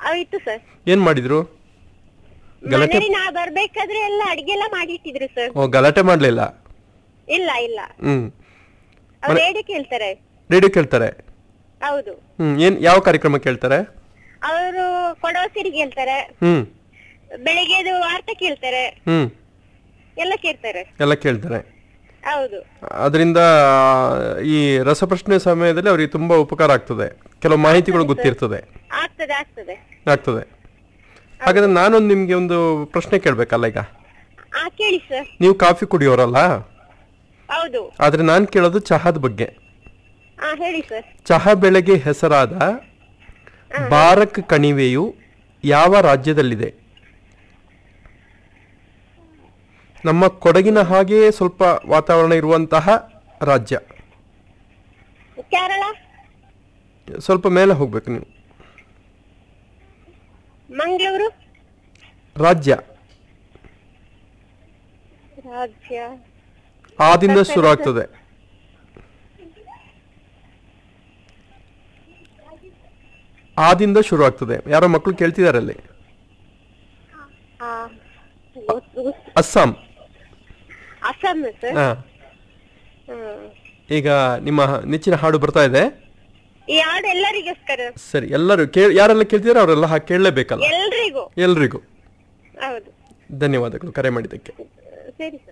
ಆಯ್ತು ಸರ್ ಏನ್ ಮಾಡಿದ್ರು ಗಲಾಟೆ ಮನೇಲಿ ನಾ ಬರ್ಬೇಕಾದ್ರೆ ಎಲ್ಲ ಅಡ್ಗೆ ಎಲ್ಲ ಮಾಡಿಟ್ಟಿದ್ರು ಸರ್ ಓ ಗಲಾಟೆ ಮಾಡ್ಲಿಲ್ಲ ಇಲ್ಲ ಇಲ್ಲ ಹ್ಮ್ ಅವ್ರು ರೇಡಿಯೋ ಕೇಳ್ತಾರೆ ರೇಡಿಯೋ ಕೇಳ್ತಾರೆ ಹೌದು ಹ್ಮ್ ಏನ್ ಯಾವ ಕಾರ್ಯಕ್ರಮ ಕೇಳ್ತಾರೆ ಅವರು ಕೊಡವ ಸಿರಿ ಕೇಳ್ತಾರೆ ಹ್ಮ್ ಬೆಳಿಗ್ಗೆದು ವಾರ್ತೆ ಕೇಳ್ತಾರೆ ಹ್ಮ್ ಎಲ್ಲ ಕೇಳ್ತಾರೆ ಎಲ್ಲ ಕೇಳ್ತಾರೆ ಹೌದು ಅದರಿಂದ ಈ ರಸಪ್ರಶ್ನೆ ಸಮಯದಲ್ಲಿ ಅವರಿಗೆ ತುಂಬಾ ಉಪಕಾರ ಆಗ್ತದೆ ಕೆಲವು ಮಾಹಿತಿಗಳು ಗೊತ್ತಿರ್ತದೆ ಆಗ್ತದೆ ಆಗ್ತದೆ ಆಗ್ತದೆ ಹಾಗಾದ್ರೆ ನಾನೊಂದು ನಿಮ್ಗೆ ಒಂದು ಪ್ರಶ್ನೆ ಕೇಳ್ಬೇಕಲ್ಲ ಈಗ ಆ ಕೇಳಿ ಸರ್ ನೀವು ಕಾಫಿ ಕುಡಿಯೋರಲ್ಲ ಹೌದು ಆದ್ರೆ ನಾನು ಕೇಳೋದು ಚಹಾದ ಬಗ್ಗೆ ಹಾ ಹೇಳಿ ಸರ್ ಚಹಾ ಬೆಳೆಗೆ ಹೆಸರಾದ ಬಾರಕ್ ಕಣಿವೆಯು ಯಾವ ರಾಜ್ಯದಲ್ಲಿದೆ ನಮ್ಮ ಕೊಡಗಿನ ಹಾಗೆಯೇ ಸ್ವಲ್ಪ ವಾತಾವರಣ ಇರುವಂತಹ ರಾಜ್ಯ ಕೇರಳ ಸ್ವಲ್ಪ ಮೇಲೆ ಹೋಗ್ಬೇಕು ನೀವು ಮಂಗಳೂರು ರಾಜ್ಯ ರಾಜ್ಯ ಆದಿಂದ ಶುರು ಆಗ್ತದೆ ಆದಿಂದ ಶುರು ಆಗ್ತದೆ ಯಾರೋ ಮಕ್ಕಳು ಕೇಳ್ತಿದ್ದಾರೆ ಅಲ್ಲಿ ಆ, ಗೊತ್ತು, ಗೊತ್ತು. ಅಸ್ಸಾಂ ಅಸ್ಸಾಂ ಸರ್ ಹಾ ಹ್ಮ್ ಈಗ ನಿಮ್ಮ ನೆಚ್ಚಿನ ಹಾಡು ಬರ್ತಾ ಇದೆ ಈ ಹಾಡು ಎಲ್ಲರಿಗೋಸ್ಕರ ಸರಿ ಎಲ್ಲರೂ ಕೇಳ್ ಯಾರೆಲ್ಲ ಕೇಳ್ತಿದಾರೆ ಅವರೆಲ್ಲ ಹಾಗೆ ಕೇಳಲೇಬೇಕಲ್ಲ ಎಲ್ರಿಗೂ ಎಲ್ರಿಗೂ ಹೌದು ಧನ್ಯವಾದಗಳು ಕರೆ ಮಾಡಿದ್ದಕ್ಕೆ ಸರಿ ಸರ್